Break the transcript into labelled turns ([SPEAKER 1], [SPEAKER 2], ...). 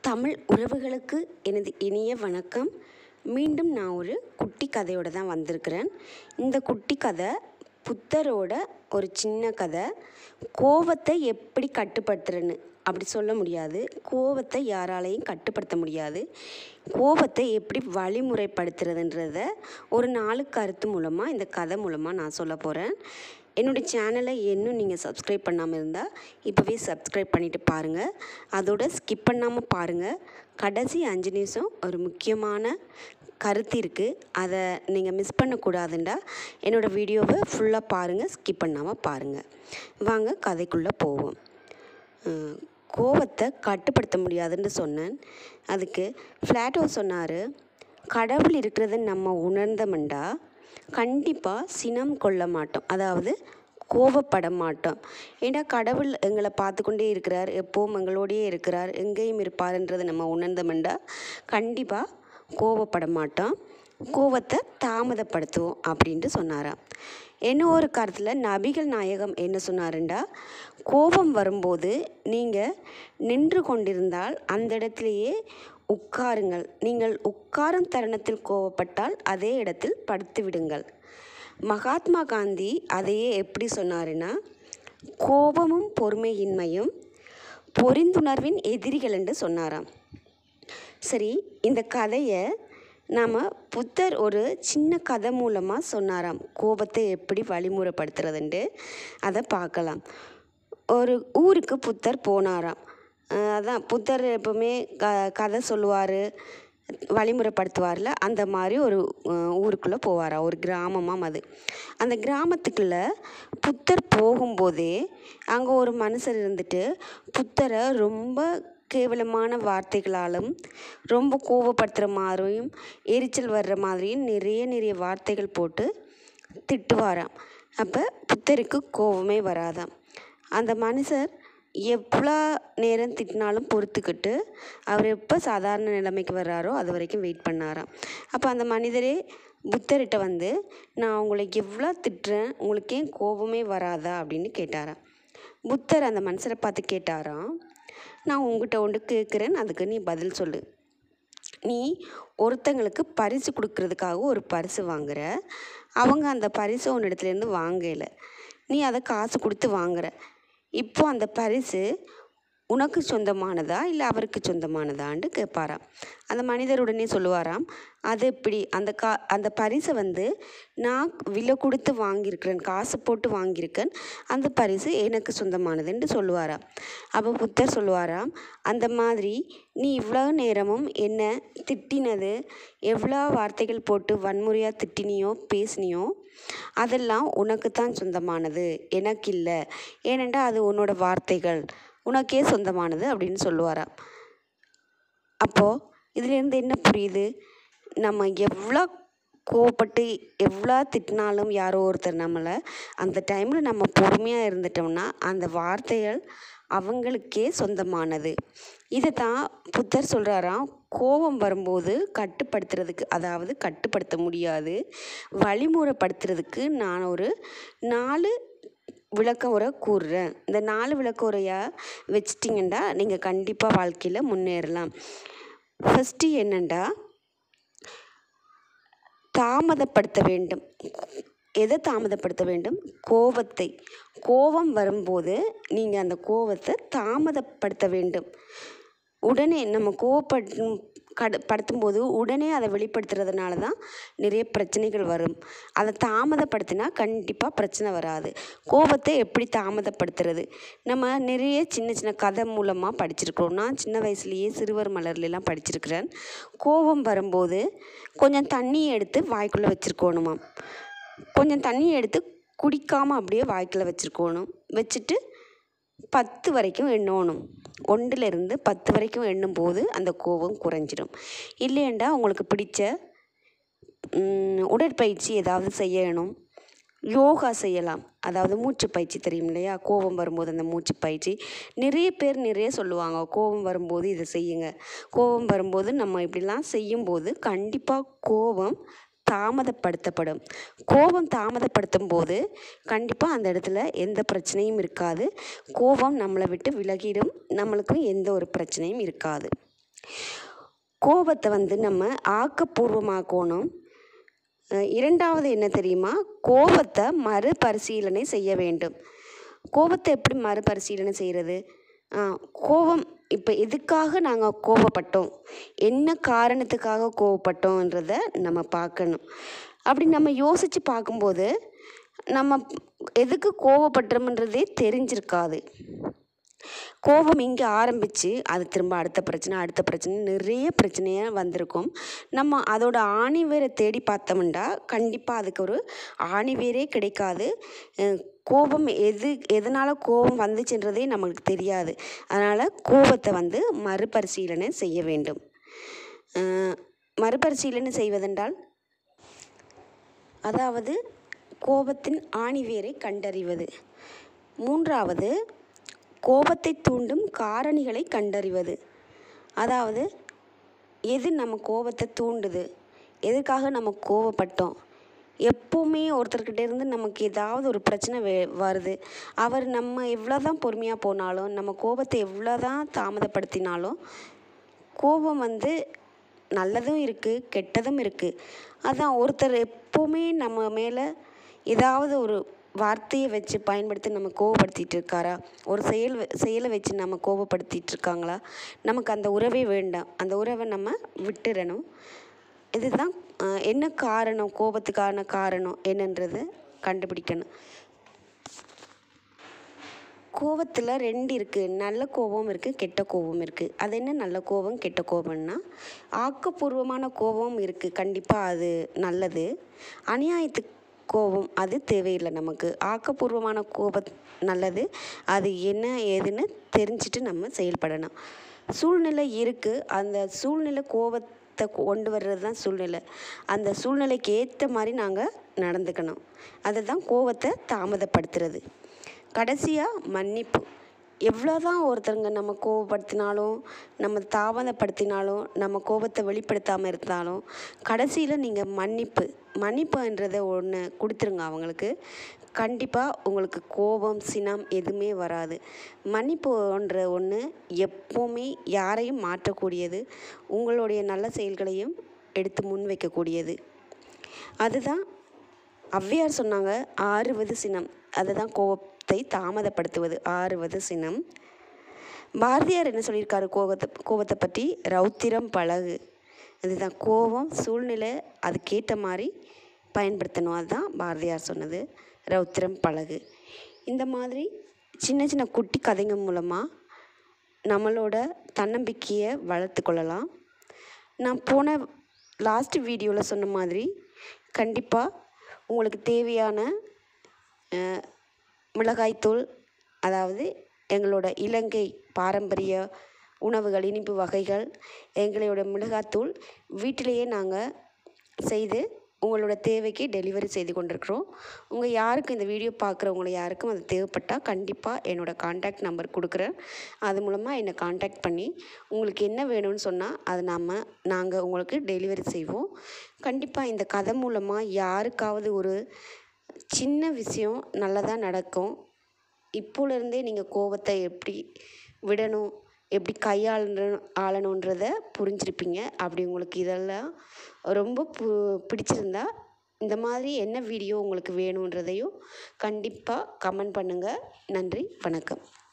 [SPEAKER 1] தமிழ் உறவுகளுக்கு எனது இனிய வணக்கம் மீண்டும் நான் ஒரு குட்டி கதையோடு தான் வந்திருக்கிறேன் இந்த குட்டி கதை புத்தரோட ஒரு சின்ன கதை கோபத்தை எப்படி கட்டுப்படுத்துறேன்னு அப்படி சொல்ல முடியாது கோபத்தை யாராலையும் கட்டுப்படுத்த முடியாது கோபத்தை எப்படி வழிமுறைப்படுத்துறதுன்றத ஒரு நாலு கருத்து மூலமாக இந்த கதை மூலமாக நான் சொல்ல போகிறேன் என்னுடைய சேனலை இன்னும் நீங்கள் சப்ஸ்கிரைப் பண்ணாமல் இருந்தால் இப்போவே சப்ஸ்கிரைப் பண்ணிவிட்டு பாருங்கள் அதோட ஸ்கிப் பண்ணாமல் பாருங்கள் கடைசி அஞ்சு நிமிஷம் ஒரு முக்கியமான கருத்து இருக்குது அதை நீங்கள் மிஸ் பண்ணக்கூடாதுண்டா என்னோடய வீடியோவை ஃபுல்லாக பாருங்கள் ஸ்கிப் பண்ணாமல் பாருங்கள் வாங்க கதைக்குள்ளே போவோம் அஹ், கோபத்தை கட்டுப்படுத்த முடியாதுன்னு சொன்னேன் அதுக்கு ஃப்ளாட்டோ சொன்னார் கடவுள் இருக்கிறத நம்ம உணர்ந்தோம்டா கண்டிப்பாக சினம் கொள்ள மாட்டோம் அதாவது கோபப்பட மாட்டோம் ஏன்னா கடவுள் எங்களை பார்த்து கொண்டே இருக்கிறார் எப்பவும் எங்களோடையே இருக்கிறார் எங்கேயும் இருப்பாருன்றதை நம்ம உணர்ந்தோம்டா கண்டிப்பாக கோபப்பட மாட்டோம் கோபத்தை தாமதப்படுத்துவோம் அப்படின்ட்டு சொன்னாராம் என்ன ஒரு கருத்தில் நபிகள் நாயகம் என்ன சொன்னாருண்டா கோபம் வரும்போது நீங்கள் நின்று கொண்டிருந்தால் அந்த இடத்திலேயே உட்காருங்கள் நீங்கள் உட்காரும் தருணத்தில் கோபப்பட்டால் அதே இடத்தில் படுத்து விடுங்கள் மகாத்மா காந்தி அதையே எப்படி சொன்னாருன்னா கோபமும் பொறுமையின்மையும் பொரிந்துணர்வின் எதிரிகள் என்று சொன்னாராம் சரி இந்த கதையை நாம் புத்தர் ஒரு சின்ன கதை மூலமாக சொன்னாராம் கோபத்தை எப்படி வழிமுறைப்படுத்துறதுன்ட்டு அதை பார்க்கலாம் ஒரு ஊருக்கு புத்தர் போனாராம் அஹ் அதான் புத்தர் எப்பவுமே க கதை சொல்லுவார் வழிமுறைப்படுத்துவார்ல அந்த மாதிரி ஒரு அஹ், ஊருக்குள்ளே போவாராம் ஒரு கிராமமாக அது அந்த கிராமத்துக்குள்ளே புத்தர் போகும்போதே அங்கே ஒரு மனுஷர் இருந்துட்டு புத்தரை ரொம்ப கேவலமான வார்த்தைகளாலும் ரொம்ப கோபப்படுத்துகிற மாதிரியும் எரிச்சல் வர்ற மாதிரியும் நிறைய நிறைய வார்த்தைகள் போட்டு திட்டுவாராம் அப்போ புத்தருக்கு கோபமே வராதாம் அந்த மனுஷர் எவ்வளோ நேரம் திட்டினாலும் பொறுத்துக்கிட்டு அவர் எப்போ சாதாரண நிலைமைக்கு வர்றாரோ அது வரைக்கும் வெயிட் பண்ணாராம் அப்போ அந்த மனிதரே புத்தர்கிட்ட வந்து நான் உங்களை எவ்வளோ திட்டுறேன் உங்களுக்கு ஏன் கோபமே வராதா அப்படின்னு கேட்டாராம் புத்தர் அந்த மனுஷரை பார்த்து கேட்டாராம் நான் உங்ககிட்ட ஒன்று கேட்குறேன் அதுக்கு நீ பதில் சொல்லு நீ ஒருத்தங்களுக்கு பரிசு கொடுக்கறதுக்காக ஒரு பரிசு வாங்குற அவங்க அந்த பரிசை உன்னிடத்துலேருந்து வாங்கலை நீ அதை காசு கொடுத்து வாங்குற இப்போ அந்த பரிசு உனக்கு சொந்தமானதா இல்லை அவருக்கு சொந்தமானதான்னு கேட்பாராம் அந்த மனிதர் உடனே சொல்லுவாராம் அது எப்படி அந்த கா அந்த பரிசை வந்து நான் விலை கொடுத்து வாங்கியிருக்கிறேன் காசு போட்டு வாங்கியிருக்கேன் அந்த பரிசு எனக்கு சொந்தமானதுன்னு சொல்லுவாராம் அப்போ புத்தர் சொல்லுவாராம் அந்த மாதிரி நீ இவ்வளோ நேரமும் என்ன திட்டினது எவ்வளோ வார்த்தைகள் போட்டு வன்முறையாக திட்டினியோ பேசினியோ அதெல்லாம் உனக்கு தான் சொந்தமானது எனக்கு இல்லை ஏனெண்டா அது உன்னோட வார்த்தைகள் உனக்கே சொந்தமானது அப்படின்னு சொல்லுவாராம் அப்போது இதுலேருந்து என்ன புரியுது நம்ம எவ்வளோ கோவப்பட்டு எவ்வளோ திட்டினாலும் யாரோ ஒருத்தர் நம்மளை அந்த டைமில் நம்ம பொறுமையாக இருந்துட்டோம்னா அந்த வார்த்தைகள் அவங்களுக்கே சொந்தமானது இதை தான் புத்தர் சொல்கிறாராம் கோபம் வரும்போது கட்டுப்படுத்துறதுக்கு அதாவது கட்டுப்படுத்த முடியாது வழிமுறைப்படுத்துறதுக்கு நான் ஒரு நாலு விளக்க உரை கூறுறேன் இந்த நாலு விளக்க உரையாக வச்சிட்டிங்கன்னா நீங்கள் கண்டிப்பாக வாழ்க்கையில் முன்னேறலாம் ஃபஸ்ட்டு என்னண்டா தாமதப்படுத்த வேண்டும் எதை தாமதப்படுத்த வேண்டும் கோபத்தை கோபம் வரும்போது நீங்கள் அந்த கோபத்தை தாமதப்படுத்த வேண்டும் உடனே நம்ம கோவப்படும் கடு படுத்தும்போது உடனே அதை வெளிப்படுத்துறதுனால தான் நிறைய பிரச்சனைகள் வரும் அதை தாமதப்படுத்தினா கண்டிப்பாக பிரச்சனை வராது கோபத்தை எப்படி தாமதப்படுத்துறது நம்ம நிறைய சின்ன சின்ன கதை மூலமாக படிச்சிருக்கிறோம் நான் சின்ன வயசுலேயே சிறுவர் மலர்லாம் படிச்சிருக்கிறேன் கோபம் வரும்போது கொஞ்சம் தண்ணியை எடுத்து வாய்க்குள்ளே வச்சுருக்கணுமாம் கொஞ்சம் தண்ணியை எடுத்து குடிக்காமல் அப்படியே வாய்க்குள்ளே வச்சுருக்கணும் வச்சுட்டு பத்து வரைக்கும் எண்ணணும் ஒன்றிலிருந்து பத்து வரைக்கும் எண்ணும் போது அந்த கோபம் குறைஞ்சிடும் இல்லையண்டா உங்களுக்கு பிடிச்ச ம், உடற்பயிற்சி ஏதாவது செய்யணும் யோகா செய்யலாம் அதாவது மூச்சு பயிற்சி தெரியும் இல்லையா கோபம் வரும்போது அந்த மூச்சு பயிற்சி நிறைய பேர் நிறைய சொல்லுவாங்க கோபம் வரும்போது இதை செய்யுங்க கோபம் வரும்போது நம்ம இப்படிலாம் செய்யும்போது கண்டிப்பாக கோபம் தாமதப்படுத்தப்படும் கோபம் தாமதப்படுத்தும் போது கண்டிப்பாக அந்த இடத்துல எந்த பிரச்சனையும் இருக்காது கோபம் நம்மளை விட்டு விலகிடும் நம்மளுக்கும் எந்த ஒரு பிரச்சனையும் இருக்காது கோபத்தை வந்து நம்ம ஆக்கப்பூர்வமாக்கணும் அஹ் இரண்டாவது என்ன தெரியுமா கோபத்தை மறுபரிசீலனை செய்ய வேண்டும் கோபத்தை எப்படி மறுபரிசீலனை செய்கிறது கோபம் இப்போ எதுக்காக நாங்கள் கோபப்பட்டோம் என்ன காரணத்துக்காக கோவப்பட்டோன்றத நம்ம பார்க்கணும் அப்படி நம்ம யோசித்து பார்க்கும்போது நம்ம எதுக்கு கோவப்பட்டோம்ன்றதே தெரிஞ்சிருக்காது கோபம் இங்கே ஆரம்பித்து அது திரும்ப அடுத்த பிரச்சனை அடுத்த பிரச்சனை நிறைய பிரச்சனையாக வந்திருக்கும் நம்ம அதோட ஆணிவேரை தேடி பார்த்தோம்னா கண்டிப்பாக அதுக்கு ஒரு ஆணிவேரே கிடைக்காது அஹ் கோபம் எது எதனால் கோபம் வந்துச்சுன்றதே நமக்கு தெரியாது அதனால் கோபத்தை வந்து மறுபரிசீலனை செய்ய வேண்டும் அஹ் மறுபரிசீலனை செய்வதென்றால் அதாவது கோபத்தின் ஆணிவேரை கண்டறிவது மூன்றாவது கோபத்தை தூண்டும் காரணிகளை கண்டறிவது அதாவது எது நம்ம கோபத்தை தூண்டுது எதுக்காக நம்ம கோவப்பட்டோம் எப்போவுமே ஒருத்தர்கிட்ட இருந்து நமக்கு ஏதாவது ஒரு பிரச்சனை வே வருது அவர் நம்ம எவ்வளோ தான் பொறுமையாக போனாலும் நம்ம கோபத்தை எவ்வளோ தான் தாமதப்படுத்தினாலும் கோபம் வந்து நல்லதும் இருக்குது கெட்டதும் இருக்குது அதான் ஒருத்தர் எப்போவுமே நம்ம மேலே ஏதாவது ஒரு வார்த்தையை வச்சு பயன்படுத்தி நம்ம கோவப்படுத்திட்டு இருக்காரா ஒரு செயல் வ- செயலை வச்சு நம்ம கோவப்படுத்திட்டு இருக்காங்களா நமக்கு அந்த உறவே வேண்டாம் அந்த உறவை நம்ம விட்டுறணும் இதுதான் அஹ், என்ன காரணம் கோபத்துக்கான காரணம் என்னன்றது கண்டுபிடிக்கணும் கோவத்தில் ரெண்டு இருக்குது நல்ல கோபம் இருக்குது கெட்ட கோபம் இருக்குது அது என்ன நல்ல கோபம் கெட்ட கோபம்னா ஆக்கப்பூர்வமான கோபம் இருக்குது கண்டிப்பாக அது நல்லது அநியாயத்து கோபம் அது தேவையில்லை நமக்கு ஆக்கப்பூர்வமான கோபம் நல்லது அது என்ன ஏதுன்னு தெரிஞ்சுட்டு நம்ம செயல்படணும் சூழ்நிலை இருக்குது அந்த சூழ்நிலை கோபத்தை கொண்டு வர்றது தான் சூழ்நிலை அந்த சூழ்நிலைக்கு ஏற்ற மாதிரி நாங்கள் நடந்துக்கணும் அதுதான் கோபத்தை தாமதப்படுத்துறது கடைசியாக மன்னிப்பு எவ்வளோதான் ஒருத்தருங்க நம்ம கோவப்படுத்தினாலும் நம்ம தாமதப்படுத்தினாலும் நம்ம கோபத்தை வெளிப்படுத்தாமல் இருந்தாலும் கடைசியில் நீங்கள் மன்னிப்பு மன்னிப்புன்றதை ஒன்று கொடுத்துருங்க அவங்களுக்கு கண்டிப்பாக உங்களுக்கு கோபம் சினம் எதுவுமே வராது மன்னிப்புன்ற ஒன்று எப்போவுமே யாரையும் மாற்றக்கூடியது உங்களுடைய நல்ல செயல்களையும் எடுத்து முன் வைக்கக்கூடியது அதுதான் ஔவையார் சொன்னாங்க ஆறுவது சினம் அதுதான் கோபத்தை தாமதப்படுத்துவது ஆறுவது சினம் பாரதியார் என்ன சொல்லியிருக்காரு கோபத்தை கோபத்தை பற்றி ரௌத்திரம் பழகு இதுதான் கோபம் சூழ்நிலை அதுக்கேற்ற மாதிரி பயன்படுத்தணும் அதுதான் பாரதியார் சொன்னது ரௌத்திரம் பழகு இந்த மாதிரி சின்ன சின்ன குட்டி கதைங்க மூலமாக நம்மளோட தன்னம்பிக்கையை வளர்த்து கொள்ளலாம் நான் போன லாஸ்ட் வீடியோவில் சொன்ன மாதிரி கண்டிப்பாக உங்களுக்கு தேவையான அஹ், மிளகாய்த்தூள் அதாவது எங்களோட இலங்கை பாரம்பரிய உணவுகள் இனிப்பு வகைகள் எங்களோட மிளகாத்தூள் வீட்டிலேயே நாங்கள் செய்து உங்களோட தேவைக்கு டெலிவரி செய்து கொண்டிருக்கிறோம் உங்கள் யாருக்கும் இந்த வீடியோ பார்க்குறவங்கள யாருக்கும் அது தேவைப்பட்டால் கண்டிப்பாக என்னோடய காண்டாக்ட் நம்பர் கொடுக்குறேன் அது மூலமாக என்னை காண்டாக்ட் பண்ணி உங்களுக்கு என்ன வேணும்னு சொன்னால் அது நாம் நாங்கள் உங்களுக்கு டெலிவரி செய்வோம் கண்டிப்பாக இந்த கதை மூலமாக யாருக்காவது ஒரு சின்ன விஷயம் நல்லதாக நடக்கும் இப்போலேருந்தே நீங்கள் கோபத்தை எப்படி விடணும் எப்படி கையாள ஆளணுன்றத புரிஞ்சிருப்பீங்க அப்படி உங்களுக்கு இதெல்லாம் ரொம்ப பு பிடிச்சிருந்தா இந்த மாதிரி என்ன வீடியோ உங்களுக்கு வேணுன்றதையும் கண்டிப்பாக கமெண்ட் பண்ணுங்கள் நன்றி வணக்கம்